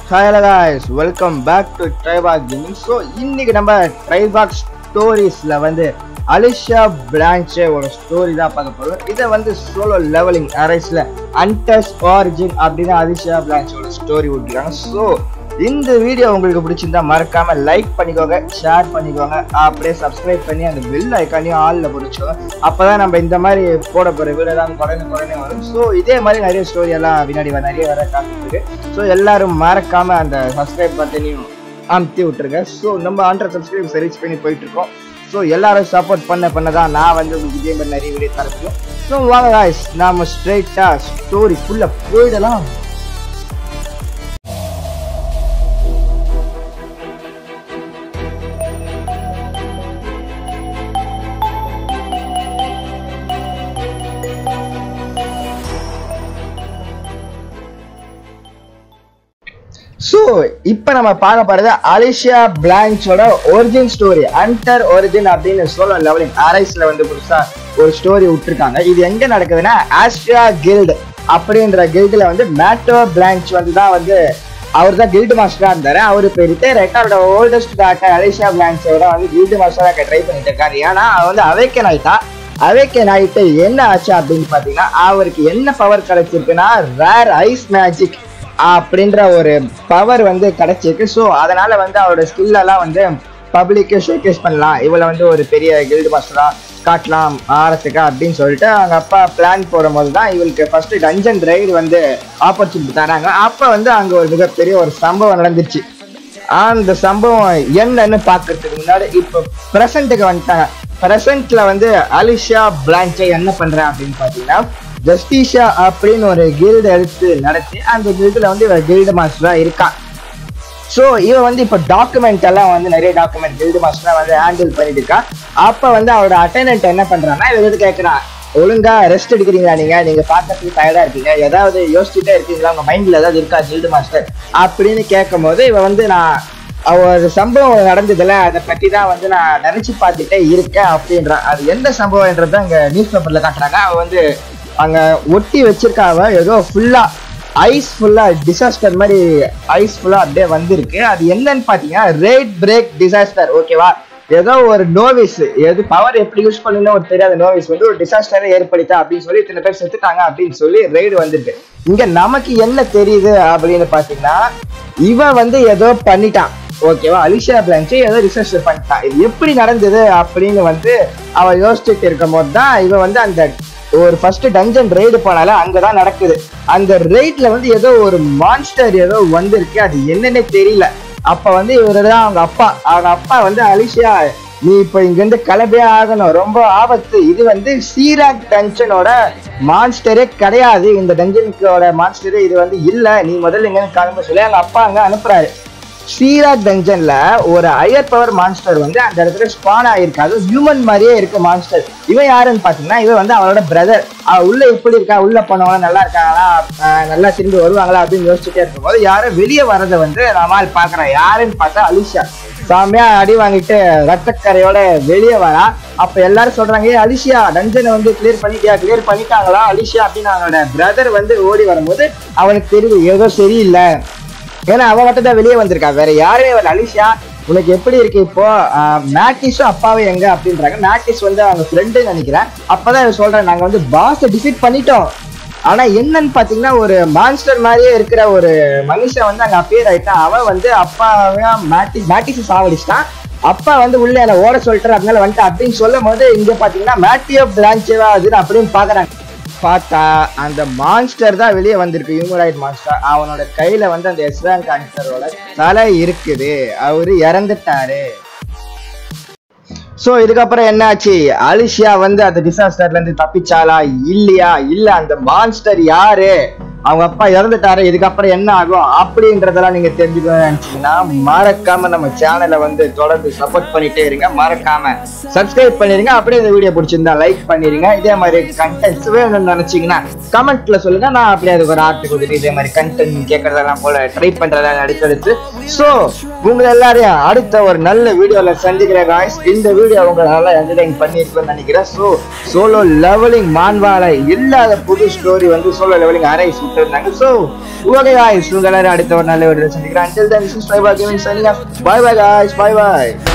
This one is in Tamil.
hello guys welcome back to Tribag gaming so இன்னைக்கு நம்ம ட்ரைபாக் ஸ்டோரிஸில் வந்து அலிஷா பிரான்ச்சே ஒரு ஸ்டோரி தான் பார்க்க போகிறோம் இதை வந்து சோலோ லெவலிங் அரேஸில் அன்டஸ் ஆரிஜின் அப்படின்னு அலிஷா பிரான்ச்சோட ஸ்டோரி விட்டுருக்காங்க ஸோ இந்த வீடியோ உங்களுக்கு பிடிச்சிருந்தா மறக்காம லைக் பண்ணிக்கோங்க ஷேர் பண்ணிக்கோங்க அப்படியே சப்ஸ்கிரைப் பண்ணி அந்த பெல் ஐக்கானையும் ஆளில் பிடிச்சோங்க அப்பதான் நம்ம இந்த மாதிரி போட போகிற வீடியோ தான் குறைஞ்ச குறைஞ்ச வரும் ஸோ இதே மாதிரி நிறைய ஸ்டோரி எல்லாம் பின்னாடி வர நிறைய வர காத்துருக்கு ஸோ எல்லாரும் மறக்காம அந்த சப்ஸ்கிரைப் பட்டனையும் அமுத்தி விட்டுருங்க ஸோ நம்ம ஹண்ட்ரட் சப்ஸ்கிரைப் ரீச் பண்ணி போயிட்டு இருக்கோம் ஸோ எல்லாரும் சப்போர்ட் பண்ண பண்ண தான் நான் வந்து உங்களுக்கு இதே மாதிரி நிறைய வீடியோ தரப்போம் ஸோ வாங்க guys நாம ஸ்ட்ரெயிட்டாக ஸ்டோரி ஃபுல்லாக போயிடலாம் ஸோ இப்போ நம்ம பார்க்க போறது அலிஷியா பிளான்ச்சோட ஒரிஜின் ஸ்டோரி அண்டர் ஒரிஜின் அப்படின்னு சொல்ல லெவலிங் ஆரைஸ்ல வந்து புதுசா ஒரு ஸ்டோரி விட்டுருக்காங்க இது எங்க நடக்குதுன்னா ஆஸ்ட்ரியா கில்டு அப்படின்ற கில்டுல வந்து மேட்டோ பிளான்ச் வந்து தான் வந்து அவர் தான் கில்டு மாஸ்டரா இருந்தாரு அவர் இப்போ ரிட்டையர் ஆயிட்டு அவரோட ஓல்டஸ்ட் டாக்டர் அலிஷியா பிளான்ச்சோட வந்து கில்டு மாஸ்டரா ட்ரை பண்ணிட்டு இருக்காரு ஏன்னா அவர் வந்து அவேக்கன் ஆயிட்டா அவேக்கன் ஆயிட்டு என்ன ஆச்சு அப்படின்னு பாத்தீங்கன்னா அவருக்கு என்ன பவர் கிடைச்சிருக்குன்னா ரேர் ஐஸ் மேஜிக் அப்படின்ற ஒரு பவர் வந்து கிடைச்சிருக்கு ஸோ அதனால வந்து அவரோட ஸ்கில்லெல்லாம் வந்து பப்ளிக்கு ஷோகேஸ் பண்ணலாம் இவளை வந்து ஒரு பெரிய கில்டு மாஸ்டரா காட்டலாம் ஆரத்துக்கா அப்படின்னு சொல்லிட்டு அவங்க அப்பா பிளான் போடும்போது தான் இவளுக்கு ஃபர்ஸ்ட் டஞ்சன் ரைடு வந்து ஆப்பர்ச்சுனிட்டி தராங்க அப்போ வந்து அங்கே ஒரு மிகப்பெரிய ஒரு சம்பவம் நடந்துச்சு அந்த சம்பவம் என்னன்னு பார்க்கறதுக்கு முன்னாடி இப்போ ப்ரெசண்ட்டுக்கு வந்துட்டாங்க ப்ரெசண்ட்ல வந்து அலிஷா பிளான்ச்சை என்ன பண்றேன் அப்படின்னு பார்த்தீங்கன்னா ஜஸ்டிஷா அப்படின்னு ஒரு கில்டு எடுத்து நடத்தி அந்த கில்டுல வந்து இவன் கில்டு மாஸ்டரா இருக்கான் ஸோ இவன் வந்து இப்போ டாக்குமெண்ட் எல்லாம் வந்து நிறைய டாக்குமெண்ட் கில்டு மாஸ்டரா வந்து ஹேண்டில் பண்ணிட்டு இருக்கான் அப்போ வந்து அவரோட அட்டெண்டன்ட் என்ன பண்றான்னா இவன் வந்து கேட்கறான் ஒழுங்கா ரெஸ்ட் எடுக்கிறீங்களா நீங்க நீங்க பார்க்கறதுக்கு டயர்டா இருக்கீங்க ஏதாவது யோசிச்சுட்டே இருக்கீங்களா உங்க மைண்ட்ல ஏதாவது இருக்கா கில்டு மாஸ்டர் அப்படின்னு கேட்கும் போது இவன் வந்து நான் ஒரு சம்பவம் நடந்ததுல அதை பத்தி தான் வந்து நான் நினைச்சு பார்த்துட்டே இருக்கேன் அப்படின்றான் அது எந்த சம்பவம்ன்றது அங்க நியூஸ் பேப்பர்ல காட்டுறாங்க அவ வந்து அங்க ஒட்டி வச்சிருக்காவ ஏதோ ஃபுல்லா ஐஸ் ஃபுல்லா டிசாஸ்டர் மாதிரி ஐஸ் ஃபுல்லா அப்படியே வந்திருக்கு அது என்னன்னு பாத்தீங்கன்னா ரேட் பிரேக் டிசாஸ்டர் ஓகேவா ஏதோ ஒரு நோவிஸ் எது பவர் எப்படி யூஸ் பண்ணணும் ஒரு தெரியாத நோவிஸ் வந்து ஒரு டிசாஸ்டரை ஏற்படுத்தா அப்படின்னு சொல்லி இத்தனை பேர் செத்துட்டாங்க அப்படின்னு சொல்லி ரெய்டு வந்துட்டு இங்க நமக்கு என்ன தெரியுது அப்படின்னு பாத்தீங்கன்னா இவன் வந்து ஏதோ பண்ணிட்டான் ஓகேவா அலிஷா பிளான்ச்சு ஏதோ ரிசர்ச் பண்ணிட்டான் இது எப்படி நடந்தது அப்படின்னு வந்து அவ யோசிச்சுட்டு இருக்கும் போது தான் இவன் வந்து அந்த ஒரு ஃபர்ஸ்ட் டஞ்சன் ரெய்டு போனால அங்கதான் நடக்குது அந்த ரெய்ட்ல வந்து ஏதோ ஒரு மான்ஸ்டர் ஏதோ வந்திருக்கு அது என்னன்னே தெரியல அப்ப வந்து இவரு தான் அவங்க அப்பா அவங்க அப்பா வந்து அலிஷியா நீ இப்ப இங்க இருந்து கிளம்பியே ஆகணும் ரொம்ப ஆபத்து இது வந்து சீராக் டஞ்சனோட மான்ஸ்டரே கிடையாது இந்த டஞ்சனுக்கோட மான்ஸ்டரே இது வந்து இல்ல நீ முதல்ல இங்க கிளம்ப சொல்லி அவங்க அப்பா அங்க அனுப்புறாரு சீரா டஞ்சன்ல ஒரு ஹையர் பவர் மான்ஸ்டர் வந்து அந்த இடத்துல ஸ்பான் ஆயிருக்கு அது ஹியூமன் மாதிரியே இருக்கு மான்ஸ்டர் இவன் யாருன்னு பாத்தீங்கன்னா இவன் வந்து அவனோட பிரதர் உள்ள இப்படி இருக்கா உள்ள போனவங்க நல்லா இருக்காங்களா ஆஹ் நல்லா திரும்பி வருவாங்களா அப்படின்னு யோசிச்சுட்டே இருக்கும்போது யாரும் வெளியே வரதை வந்து நம்மால் பாக்குறேன் யாருன்னு பார்த்தா அலிஷா சாமியா அடி வாங்கிட்டு ரத்தக்கரையோட வெளியே வரா அப்ப எல்லாரும் சொல்றாங்க ஏ அலிஷியா டஞ்சனை வந்து கிளியர் பண்ணிட்டியா கிளியர் பண்ணிட்டாங்களா அலிஷியா அப்படின்னு அவனோட பிரதர் வந்து ஓடி வரும்போது அவனுக்கு தெரியுது ஏதோ சரியில்லை ஏன்னா அவன் மட்டும் தான் வெளியே வந்திருக்கா வேற யாருமே வரல அலிஷா உனக்கு எப்படி இருக்கு இப்போ மேட்டிஸும் அப்பாவே எங்க அப்படின்றாங்க மேட்டிஸ் வந்து அவங்க ஃப்ரெண்டு நினைக்கிறேன் அப்பதான் இவன் சொல்றேன் நாங்க வந்து பாஸை டிஃபீட் பண்ணிட்டோம் ஆனா என்னன்னு பாத்தீங்கன்னா ஒரு மான்ஸ்டர் மாதிரியே இருக்கிற ஒரு மனுஷன் வந்து அங்க அப்பியர் ஆயிட்டான் அவன் வந்து அப்பாவே மேட்டி மேட்டிஸ் சாவடிச்சிட்டான் அப்பா வந்து உள்ள என்ன ஓட சொல்லிட்டாரு அதனால வந்துட்டு அப்படின்னு சொல்லும் போது இங்க பாத்தீங்கன்னா மேட்டியோ பிரான்ச்சேவா அதுன்னு அப்படின்னு பாக்குறாங்க பார்த்தா அந்த மான்ஸ்டர் தான் வெளியே வந்திருக்கு ஹியூமராய்ட் மான்ஸ்டர் அவனோட கையில வந்து அந்த எஸ்ரான் கான்ஸ்டரோட தலை இருக்குது அவரு இறந்துட்டாரு சோ இதுக்கப்புறம் என்னாச்சு அலிஷியா வந்து அந்த டிசாஸ்டர்ல இருந்து தப்பிச்சாலா இல்லையா இல்ல அந்த மான்ஸ்டர் யாரு அவங்க அப்பா இறந்துட்டாரு இதுக்கப்புறம் என்ன ஆகும் அப்படின்றதெல்லாம் நீங்க தெரிஞ்சுக்கணும்னு நினைச்சீங்கன்னா மறக்காம நம்ம சேனலை வந்து தொடர்ந்து சப்போர்ட் பண்ணிட்டே இருங்க மறக்காம சப்ஸ்கிரைப் பண்ணிருங்க அப்படியே இந்த வீடியோ பிடிச்சிருந்தா லைக் பண்ணிருங்க இதே மாதிரி கண்டென்ட்ஸ் வேணும்னு நினைச்சீங்கன்னா கமெண்ட்ல சொல்லுங்க நான் அப்படியே அதுக்கு ஒரு ஆர்ட் கொடுத்துட்டு இதே மாதிரி கண்டென்ட் கேட்கறதெல்லாம் போல ட்ரை பண்றதா அடுத்தடுத்து ஸோ உங்களை எல்லாரையும் அடுத்த ஒரு நல்ல வீடியோல சந்திக்கிறேன் guys இந்த வீடியோ உங்களை நல்லா என்டர்டைன் பண்ணியிருக்குன்னு நினைக்கிறேன் ஸோ சோலோ லெவலிங் மான்வால இல்லாத புது ஸ்டோரி வந்து சோலோ லெவலிங் அரைஸ் கொடுத்துருந்தாங்க ஸோ ஓகே காய்ஸ் உங்க எல்லாரும் அடுத்த ஒரு நல்ல வீடியோ சந்திக்கிறேன் until then this is Tribal Gaming signing off bye bye guys bye bye